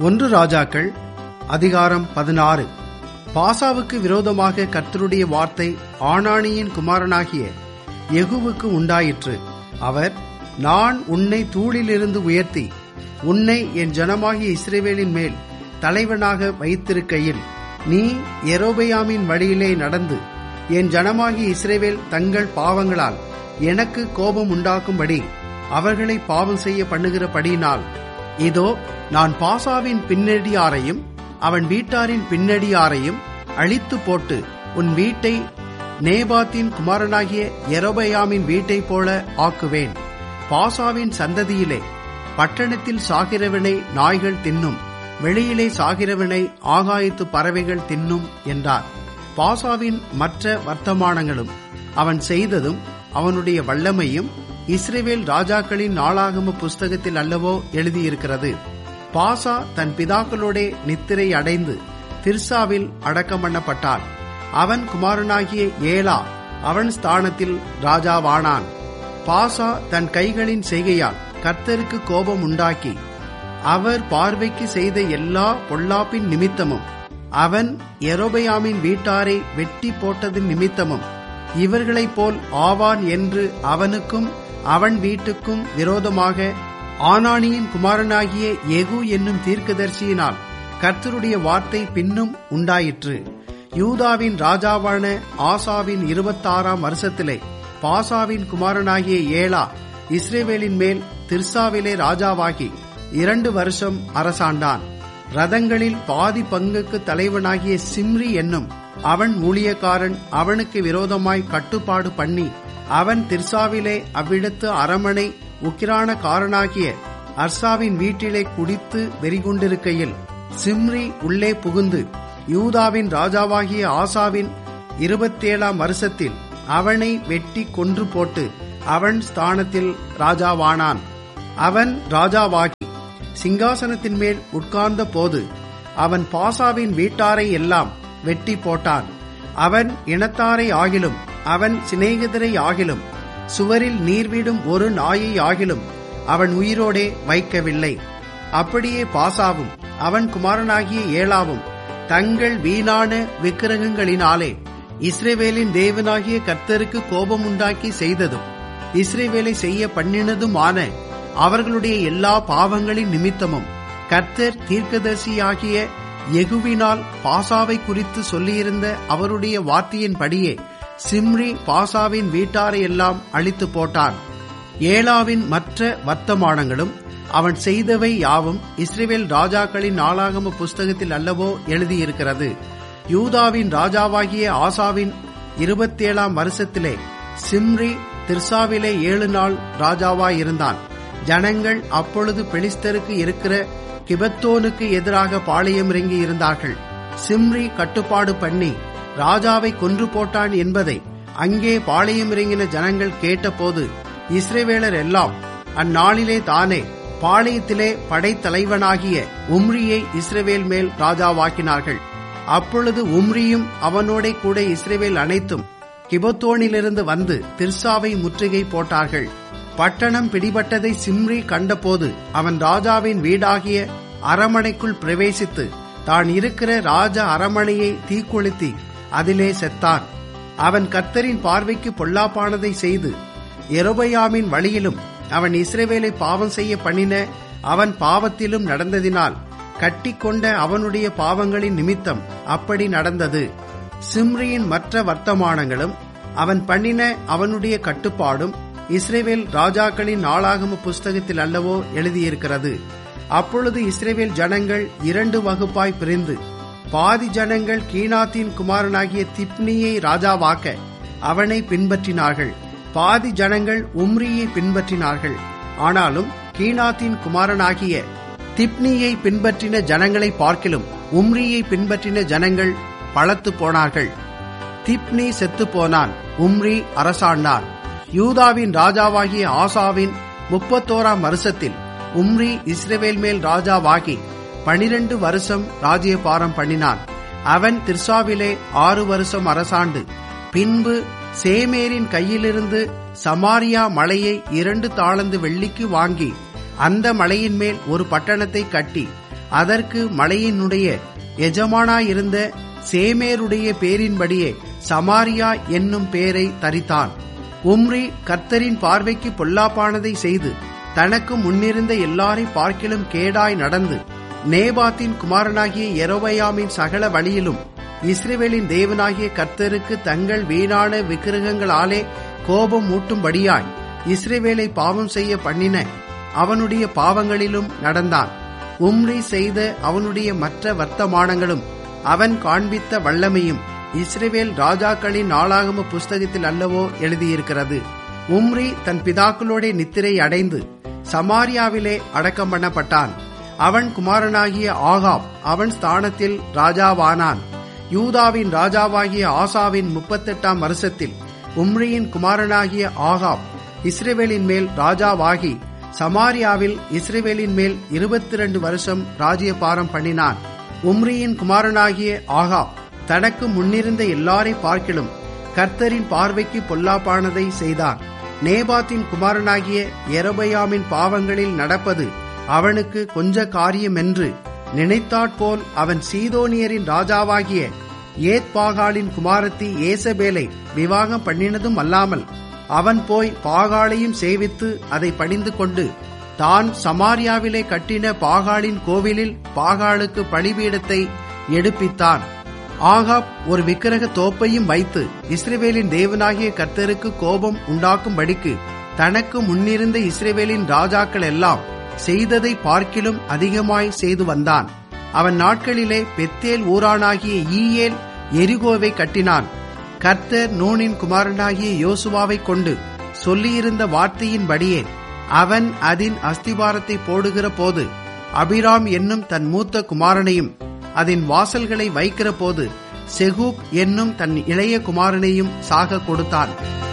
ஒன்று ராஜாக்கள் அதிகாரம் பதினாறு பாசாவுக்கு விரோதமாக கர்த்தருடைய வார்த்தை ஆனானியின் குமாரனாகிய யெகூவுக்கு உண்டாயிற்று அவர் நான் உன்னை தூளிலிருந்து உயர்த்தி உன்னை என் ஜனமாகிய இஸ்ரேவேலின் மேல் தலைவனாக வைத்திருக்கையில் நீ எரோபயாமின் வழியிலே நடந்து என் ஜனமாகிய இஸ்ரேவேல் தங்கள் பாவங்களால் எனக்கு கோபம் உண்டாக்கும்படி அவர்களை பாவம் செய்ய பண்ணுகிறபடியினால் இதோ நான் பாசாவின் பின்னடியாரையும் அவன் வீட்டாரின் பின்னடியாரையும் அழித்து போட்டு உன் வீட்டை நேபாத்தின் குமாரனாகிய எரோபயாமின் வீட்டைப் போல ஆக்குவேன் பாசாவின் சந்ததியிலே பட்டணத்தில் சாகிறவனை நாய்கள் தின்னும் வெளியிலே சாகிறவனை ஆகாயத்து பறவைகள் தின்னும் என்றார் பாசாவின் மற்ற வர்த்தமானங்களும் அவன் செய்ததும் அவனுடைய வல்லமையும் இஸ்ரேவேல் ராஜாக்களின் நாளாகம புஸ்தகத்தில் அல்லவோ எழுதியிருக்கிறது பாசா தன் பிதாக்களோடே நித்திரை அடைந்து திர்சாவில் அடக்கம் பண்ணப்பட்டான் அவன் குமாரனாகிய ஏலா அவன் ஸ்தானத்தில் ராஜாவானான் பாசா தன் கைகளின் செய்கையால் கர்த்தருக்கு கோபம் உண்டாக்கி அவர் பார்வைக்கு செய்த எல்லா பொல்லாப்பின் நிமித்தமும் அவன் எரோபயாமின் வீட்டாரை வெட்டி போட்டதின் நிமித்தமும் இவர்களைப் போல் ஆவான் என்று அவனுக்கும் அவன் வீட்டுக்கும் விரோதமாக ஆனானியின் குமாரனாகிய எகு என்னும் தீர்க்கதரிசியினால் கர்த்தருடைய வார்த்தை பின்னும் உண்டாயிற்று யூதாவின் ராஜாவான ஆசாவின் இருபத்தாறாம் வருஷத்திலே பாசாவின் குமாரனாகிய ஏலா இஸ்ரேவேலின் மேல் திர்சாவிலே ராஜாவாகி இரண்டு வருஷம் அரசாண்டான் ரதங்களில் பாதி பங்குக்கு தலைவனாகிய சிம்ரி என்னும் அவன் ஊழியக்காரன் அவனுக்கு விரோதமாய் கட்டுப்பாடு பண்ணி அவன் திர்சாவிலே அவ்விடத்து அரமனை உக்கிரான காரனாகிய அர்சாவின் வீட்டிலே குடித்து வெறிகொண்டிருக்கையில் சிம்ரி உள்ளே புகுந்து யூதாவின் ராஜாவாகிய ஆசாவின் இருபத்தேழாம் வருஷத்தில் அவனை வெட்டி கொன்று போட்டு அவன் ஸ்தானத்தில் ராஜாவானான் அவன் ராஜாவாகி சிங்காசனத்தின் மேல் உட்கார்ந்த போது அவன் பாசாவின் வீட்டாரை எல்லாம் வெட்டி போட்டான் அவன் இனத்தாரை ஆகிலும் அவன் சிநேகிதரை ஆகிலும் சுவரில் நீர்விடும் ஒரு நாயை ஆகிலும் அவன் உயிரோடே வைக்கவில்லை அப்படியே பாசாவும் அவன் குமாரனாகிய ஏலாவும் தங்கள் வீணான விக்கிரகங்களினாலே இஸ்ரேவேலின் தேவனாகிய கர்த்தருக்கு கோபம் உண்டாக்கி செய்ததும் இஸ்ரேவேலை செய்ய பண்ணினதுமான அவர்களுடைய எல்லா பாவங்களின் நிமித்தமும் கர்த்தர் தீர்க்கதரிசியாகிய எகுவினால் பாசாவை குறித்து சொல்லியிருந்த அவருடைய வார்த்தையின்படியே சிம்ரி பாசாவின் வீட்டாரை எல்லாம் அழித்து போட்டான் ஏலாவின் மற்ற வர்த்தமானங்களும் அவன் செய்தவை யாவும் இஸ்ரேவேல் ராஜாக்களின் நாளாகம புஸ்தகத்தில் அல்லவோ எழுதியிருக்கிறது யூதாவின் ராஜாவாகிய ஆசாவின் இருபத்தேழாம் வருஷத்திலே சிம்ரி திர்சாவிலே ஏழு நாள் ராஜாவாயிருந்தான் ஜனங்கள் அப்பொழுது பெலிஸ்தருக்கு இருக்கிற கிபத்தோனுக்கு எதிராக பாளையம் இறங்கி இருந்தார்கள் சிம்ரி கட்டுப்பாடு பண்ணி ராஜாவை கொன்று போட்டான் என்பதை அங்கே பாளையம் இறங்கின ஜனங்கள் கேட்டபோது இஸ்ரேவேலர் எல்லாம் அந்நாளிலே தானே பாளையத்திலே படைத்தலைவனாகிய உம்ரியை இஸ்ரேவேல் மேல் ராஜாவாக்கினார்கள் அப்பொழுது உம்ரியும் அவனோட கூட இஸ்ரேவேல் அனைத்தும் கிபத்தோனிலிருந்து வந்து திர்சாவை முற்றுகை போட்டார்கள் பட்டணம் பிடிபட்டதை சிம்ரி கண்டபோது அவன் ராஜாவின் வீடாகிய அரமனைக்குள் பிரவேசித்து தான் இருக்கிற ராஜ அரமனையை தீக்குளுத்தி அதிலே செத்தான் அவன் கர்த்தரின் பார்வைக்கு பொல்லாப்பானதை செய்து எரோபயாமின் வழியிலும் அவன் இஸ்ரேவேலை பாவம் செய்ய பண்ணின அவன் பாவத்திலும் நடந்ததினால் கட்டிக்கொண்ட அவனுடைய பாவங்களின் நிமித்தம் அப்படி நடந்தது சிம்ரியின் மற்ற வர்த்தமானங்களும் அவன் பண்ணின அவனுடைய கட்டுப்பாடும் இஸ்ரேவேல் ராஜாக்களின் நாளாகம புஸ்தகத்தில் அல்லவோ எழுதியிருக்கிறது அப்பொழுது இஸ்ரேவேல் ஜனங்கள் இரண்டு வகுப்பாய் பிரிந்து பாதி ஜனங்கள் கீனாத்தின் குமாரனாகிய திப்னியை ராஜாவாக்க அவனை பின்பற்றினார்கள் பாதி ஜனங்கள் உம்ரியை பின்பற்றினார்கள் ஆனாலும் கீனாத்தின் குமாரனாகிய திப்னியை பின்பற்றின ஜனங்களை பார்க்கிலும் உம்ரியை பின்பற்றின ஜனங்கள் பழத்து போனார்கள் திப்னி செத்து போனான் உம்ரி அரசாண்டான் யூதாவின் ராஜாவாகிய ஆசாவின் முப்பத்தோராம் வருஷத்தில் உம்ரி இஸ்ரேவேல் மேல் ராஜாவாகி பனிரெண்டு வருஷம் ராஜ்யபாரம் பண்ணினான் அவன் திர்சாவிலே ஆறு வருஷம் அரசாண்டு பின்பு சேமேரின் கையிலிருந்து சமாரியா மலையை இரண்டு தாளந்து வெள்ளிக்கு வாங்கி அந்த மலையின் மேல் ஒரு பட்டணத்தை கட்டி அதற்கு மலையினுடைய எஜமானாயிருந்த சேமேருடைய பேரின்படியே சமாரியா என்னும் பேரை தரித்தான் உம்ரி கர்த்தரின் பார்வைக்கு பொல்லாப்பானதை செய்து தனக்கு முன்னிருந்த எல்லாரை பார்க்கிலும் கேடாய் நடந்து நேபாத்தின் குமாரனாகிய எரோபயாமின் சகல வழியிலும் இஸ்ரேவேலின் தேவனாகிய கர்த்தருக்கு தங்கள் வீணான விக்கிரகங்களாலே கோபம் மூட்டும்படியாய் இஸ்ரேவேலை பாவம் செய்ய பண்ணின அவனுடைய பாவங்களிலும் நடந்தான் உம்ரி செய்த அவனுடைய மற்ற வர்த்தமானங்களும் அவன் காண்பித்த வல்லமையும் இஸ்ரேவேல் ராஜாக்களின் நாளாகம புஸ்தகத்தில் அல்லவோ எழுதியிருக்கிறது உம்ரி தன் பிதாக்களோட நித்திரை அடைந்து சமாரியாவிலே அடக்கம் பண்ணப்பட்டான் அவன் குமாரனாகிய ஆகாப் அவன் ஸ்தானத்தில் ராஜாவானான் யூதாவின் ராஜாவாகிய ஆசாவின் முப்பத்தெட்டாம் வருஷத்தில் உம்ரியின் குமாரனாகிய ஆகாப் இஸ்ரேவேலின் மேல் ராஜாவாகி சமாரியாவில் இஸ்ரேவேலின் மேல் இருபத்தி ரெண்டு வருஷம் ராஜ்யபாரம் பண்ணினான் உம்ரியின் குமாரனாகிய ஆகாப் தனக்கு முன்னிருந்த எல்லாரை பார்க்கிலும் கர்த்தரின் பார்வைக்கு பொல்லாப்பானதை செய்தான் நேபாத்தின் குமாரனாகிய எரபயாமின் பாவங்களில் நடப்பது அவனுக்கு கொஞ்ச காரியமென்று நினைத்தாற்போல் அவன் சீதோனியரின் ராஜாவாகிய ஏத்பாகாலின் குமாரத்தி ஏசபேலை விவாகம் பண்ணினதும் அல்லாமல் அவன் போய் பாகாலையும் சேவித்து அதை பணிந்து கொண்டு தான் சமாரியாவிலே கட்டின பாகாலின் கோவிலில் பாகாலுக்கு பலிபீடத்தை எடுப்பித்தான் ஆகாப் ஒரு விக்கிரக தோப்பையும் வைத்து இஸ்ரேவேலின் தேவனாகிய கர்த்தருக்கு கோபம் உண்டாக்கும்படிக்கு தனக்கு முன்னிருந்த இஸ்ரேவேலின் ராஜாக்கள் எல்லாம் செய்ததை பார்க்கிலும் அதிகமாய் செய்து வந்தான் அவன் நாட்களிலே பெத்தேல் ஊரானாகிய ஈயேல் எரிகோவை கட்டினான் கர்த்தர் நூனின் குமாரனாகிய யோசுவாவை கொண்டு சொல்லியிருந்த வார்த்தையின்படியே அவன் அதன் அஸ்திபாரத்தை போடுகிற போது அபிராம் என்னும் தன் மூத்த குமாரனையும் அதன் வாசல்களை வைக்கிற போது செகூப் என்னும் தன் இளைய குமாரனையும் சாக கொடுத்தான்